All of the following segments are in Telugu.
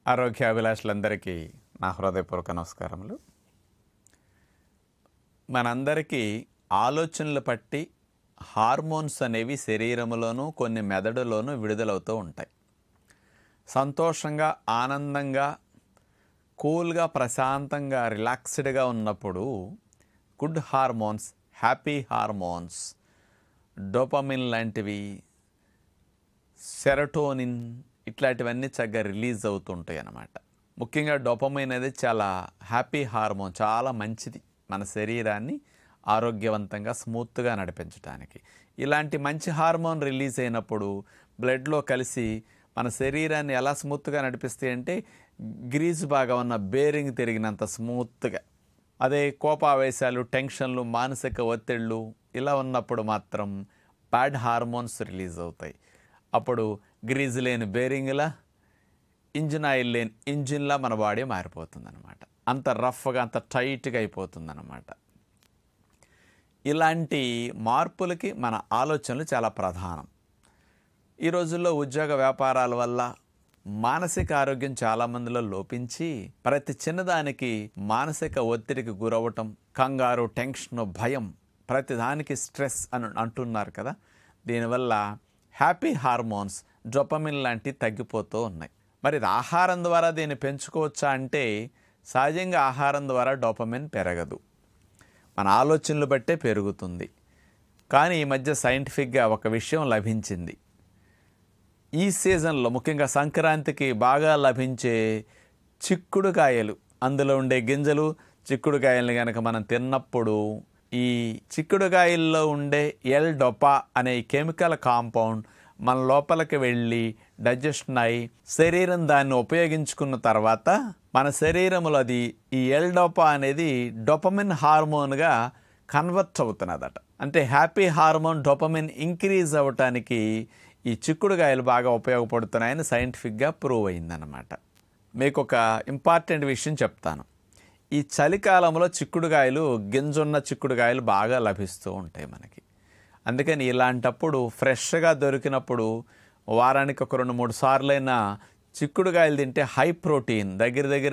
ఆరోగ్యాభిలాషులందరికీ నా హృదయపూర్వక నమస్కారములు మనందరికీ ఆలోచనలు పట్టి హార్మోన్స్ అనేవి శరీరంలోనూ కొన్ని మెదడులోనూ విడుదలవుతూ ఉంటాయి సంతోషంగా ఆనందంగా కూల్గా ప్రశాంతంగా రిలాక్స్డ్గా ఉన్నప్పుడు good hormones happy hormones dopamine లాంటివి సెరటోనిన్ ఇట్లాంటివన్నీ చక్కగా రిలీజ్ అవుతుంటాయి అన్నమాట ముఖ్యంగా డోపమైన్ అనేది చాలా హ్యాపీ హార్మోన్ చాలా మంచిది మన శరీరాన్ని ఆరోగ్యవంతంగా స్మూత్గా నడిపించడానికి ఇలాంటి మంచి హార్మోన్ రిలీజ్ అయినప్పుడు బ్లడ్లో కలిసి మన శరీరాన్ని ఎలా స్మూత్గా నడిపిస్తాయి అంటే గ్రీజ్ బాగా ఉన్న బేరింగ్ తిరిగినంత స్మూత్గా అదే కోపావేశాలు టెన్షన్లు మానసిక ఒత్తిళ్ళు ఇలా ఉన్నప్పుడు మాత్రం బ్యాడ్ హార్మోన్స్ రిలీజ్ అవుతాయి అప్పుడు గ్రీజ్ లేని బేరింగ్లా ఇంజిన్ ఆయిల్ లేని ఇంజిన్లా మన బాడీ మారిపోతుంది అనమాట అంత రఫ్గా అంత టైట్గా అయిపోతుంది అనమాట ఇలాంటి మార్పులకి మన ఆలోచనలు చాలా ప్రధానం ఈ రోజుల్లో ఉద్యోగ వ్యాపారాల వల్ల మానసిక ఆరోగ్యం చాలా మందిలో లోపించి ప్రతి చిన్నదానికి మానసిక ఒత్తిడికి గురవటం కంగారు టెన్షన్ భయం ప్రతి దానికి స్ట్రెస్ అని అంటున్నారు కదా దీనివల్ల హ్యాపీ హార్మోన్స్ డొపమిన్ లాంటివి తగ్గిపోతూ ఉన్నాయి మరి ఇది ఆహారం ద్వారా దీన్ని పెంచుకోవచ్చా అంటే సహజంగా ఆహారం ద్వారా డోపమిన్ పెరగదు మన ఆలోచనలు బట్టే పెరుగుతుంది కానీ ఈ మధ్య సైంటిఫిక్గా ఒక విషయం లభించింది ఈ సీజన్లో ముఖ్యంగా సంక్రాంతికి బాగా లభించే చిక్కుడుకాయలు అందులో ఉండే గింజలు చిక్కుడుకాయల్ని కనుక మనం తిన్నప్పుడు ఈ చిక్కుడుకాయల్లో ఉండే ఎల్ డొపా అనే ఈ కెమికల్ కాంపౌండ్ మన లోపలికి వెళ్ళి డైజెషన్ అయి శరీరం దాన్ని ఉపయోగించుకున్న తర్వాత మన శరీరంలో అది ఈ ఎల్ డోపా అనేది డొపమిన్ హార్మోన్గా కన్వర్ట్ అవుతున్నదట అంటే హ్యాపీ హార్మోన్ డొపమిన్ ఇంక్రీజ్ అవ్వటానికి ఈ చిక్కుడుకాయలు బాగా ఉపయోగపడుతున్నాయని సైంటిఫిక్గా ప్రూవ్ అయిందనమాట మీకు ఒక ఇంపార్టెంట్ విషయం చెప్తాను ఈ చలికాలంలో చిక్కుడుకాయలు గింజున్న చిక్కుడుకాయలు బాగా లభిస్తూ ఉంటాయి మనకి అందుకని ఇలాంటప్పుడు ఫ్రెష్గా దొరికినప్పుడు వారానికి ఒక రెండు మూడు సార్లైనా చిక్కుడుకాయలు తింటే హై ప్రోటీన్ దగ్గర దగ్గర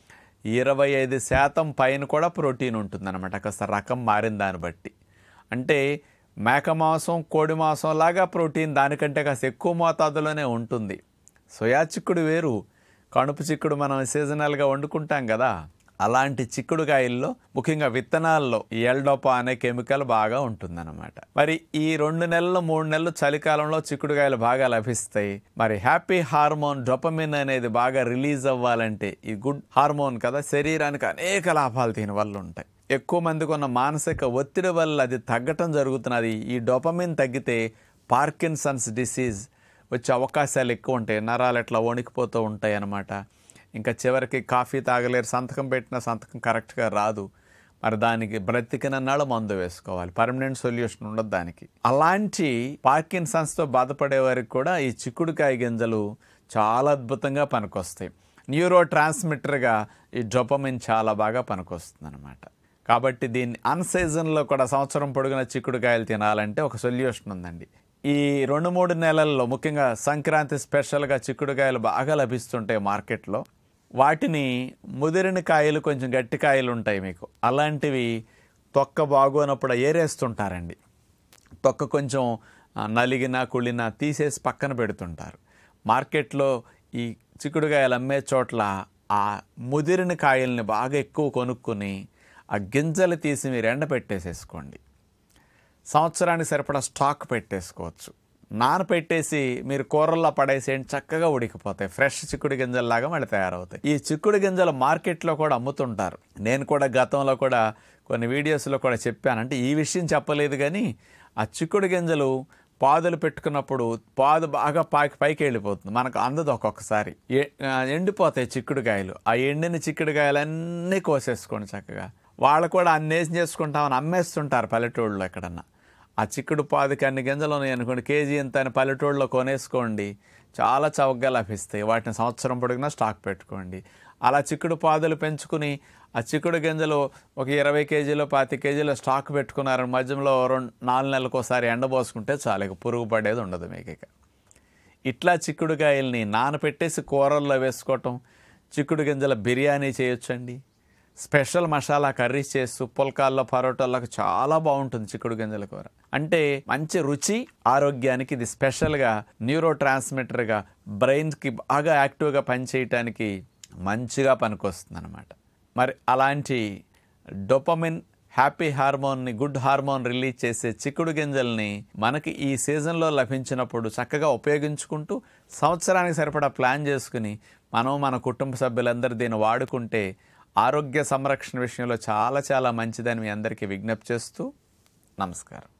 ఇరవై ఐదు శాతం పైన కూడా ప్రోటీన్ ఉంటుందన్నమాట కాస్త రకం మారిన దాన్ని బట్టి అంటే మేక మాంసం కోడి మాంసం లాగా ప్రోటీన్ దానికంటే కాస్త ఎక్కువ మోతాదులోనే ఉంటుంది సోయా చిక్కుడు వేరు కణుపు చిక్కుడు మనం సీజనల్గా వండుకుంటాం కదా అలాంటి చిక్కుడుకాయల్లో ముఖ్యంగా విత్తనాల్లో ఈ ఎల్డోపా అనే కెమికల్ బాగా ఉంటుందన్నమాట మరి ఈ రెండు నెలలు మూడు నెలలు చలికాలంలో చిక్కుడుకాయలు బాగా లభిస్తాయి మరి హ్యాపీ హార్మోన్ డొపమిన్ అనేది బాగా రిలీజ్ అవ్వాలంటే ఈ గుడ్ హార్మోన్ కదా శరీరానికి అనేక లాభాలు దీని వల్ల ఉంటాయి ఎక్కువ మందికి ఉన్న మానసిక ఒత్తిడి వల్ల అది తగ్గటం జరుగుతున్నది ఈ డొపమిన్ తగ్గితే పార్కిన్సన్స్ డిసీజ్ వచ్చే అవకాశాలు ఎక్కువ ఉంటాయి నరాలు ఎట్లా వణికిపోతూ ఉంటాయి అన్నమాట ఇంకా చివరికి కాఫీ తాగలేరు సంతకం పెట్టిన సంతకం కరెక్ట్గా రాదు మరి దానికి బ్రతికినన్నాళ్ళు మందు వేసుకోవాలి పర్మనెంట్ సొల్యూషన్ ఉండదు దానికి అలాంటి పార్కిన్సన్స్తో బాధపడే వారికి కూడా ఈ చిక్కుడుకాయ గింజలు చాలా అద్భుతంగా పనికొస్తాయి న్యూరో ట్రాన్స్మిటర్గా ఈ డొపమిన్ చాలా బాగా పనికొస్తుంది అనమాట కాబట్టి దీన్ని అన్ సీజన్లో కూడా సంవత్సరం పొడుగున చిక్కుడుకాయలు తినాలంటే ఒక సొల్యూషన్ ఉందండి ఈ రెండు మూడు నెలల్లో ముఖ్యంగా సంక్రాంతి స్పెషల్గా చిక్కుడుకాయలు బాగా లభిస్తుంటాయి మార్కెట్లో వాటిని ముదిరిన కాయలు కొంచెం గట్టి కాయలు ఉంటాయి మీకు అలాంటివి తొక్క బాగోనప్పుడు ఏరేస్తుంటారండి తొక్క కొంచెం ఆ, నలిగిన కుళ్ళిన తీసేసి పక్కన పెడుతుంటారు మార్కెట్లో ఈ చిక్కుడుకాయలు అమ్మే చోట్ల ఆ ముదిరిన కాయల్ని బాగా ఎక్కువ కొనుక్కొని ఆ గింజలు తీసి మీరు ఎండ పెట్టేసేసుకోండి సంవత్సరానికి సరిపడా స్టాక్ పెట్టేసుకోవచ్చు నానపెట్టేసి మీరు కూరల్లో పడేసేయండి చక్కగా ఉడికిపోతాయి ఫ్రెష్ చిక్కుడు గింజల్లాగా మళ్ళీ తయారవుతాయి ఈ చిక్కుడు గింజలు మార్కెట్లో కూడా అమ్ముతుంటారు నేను కూడా గతంలో కూడా కొన్ని వీడియోస్లో కూడా చెప్పాను అంటే ఈ విషయం చెప్పలేదు కానీ ఆ చిక్కుడు గింజలు పాదులు పెట్టుకున్నప్పుడు పాదు బాగా పాకి పైకి వెళ్ళిపోతుంది మనకు అందదు ఒక్కొక్కసారి ఏ- ఆ, ఎండిపోతాయి చిక్కుడుకాయలు ఆ ఎండిన చిక్కుడుకాయలన్నీ కోసేసుకోండి చక్కగా వాళ్ళు కూడా అన్నేసి చేసుకుంటామని అమ్మేస్తుంటారు పల్లెటూళ్ళలో ఎక్కడన్నా ఆ చిక్కుడు పాదుకి అన్ని గింజలు ఉన్నాయి అనుకోండి కేజీ ఎంత అని పల్లెటూళ్ళలో కొనేసుకోండి చాలా చౌకగా లభిస్తాయి వాటిని సంవత్సరం పొడిగినా స్టాక్ పెట్టుకోండి అలా చిక్కుడు పాదులు పెంచుకుని ఆ చిక్కుడు గింజలు ఒక ఇరవై కేజీలు పాతి కేజీలు స్టాక్ పెట్టుకున్నారు మధ్యలో రెండు నాలుగు నెలలకు ఒకసారి ఎండబోసుకుంటే చాలు ఇక పురుగు పడేది ఉండదు మీకు ఇక ఇట్లా చిక్కుడుకాయల్ని నానపెట్టేసి కూరల్లో వేసుకోవటం చిక్కుడు గింజల బిర్యానీ చేయొచ్చండి స్పెషల్ మసాలా కర్రీస్ చేస్తూ పుల్కాల్లో పరోటాలకు చాలా బాగుంటుంది చిక్కుడు గింజల కూర అంటే మంచి రుచి ఆరోగ్యానికి ఇది స్పెషల్గా న్యూరో ట్రాన్స్మిటర్గా బ్రెయిన్కి బాగా యాక్టివ్గా పనిచేయటానికి మంచిగా పనికొస్తుంది అనమాట మరి అలాంటి డొపమిన్ హ్యాపీ హార్మోన్ని గుడ్ హార్మోన్ రిలీజ్ చేసే చిక్కుడు గింజల్ని మనకి ఈ సీజన్లో లభించినప్పుడు చక్కగా ఉపయోగించుకుంటూ సంవత్సరానికి సరిపడా ప్లాన్ చేసుకుని మనం మన కుటుంబ సభ్యులందరూ దీన్ని వాడుకుంటే ఆరోగ్య సంరక్షణ విషయంలో చాలా చాలా మంచిదని మీ అందరికీ విజ్ఞప్తి చేస్తూ నమస్కారం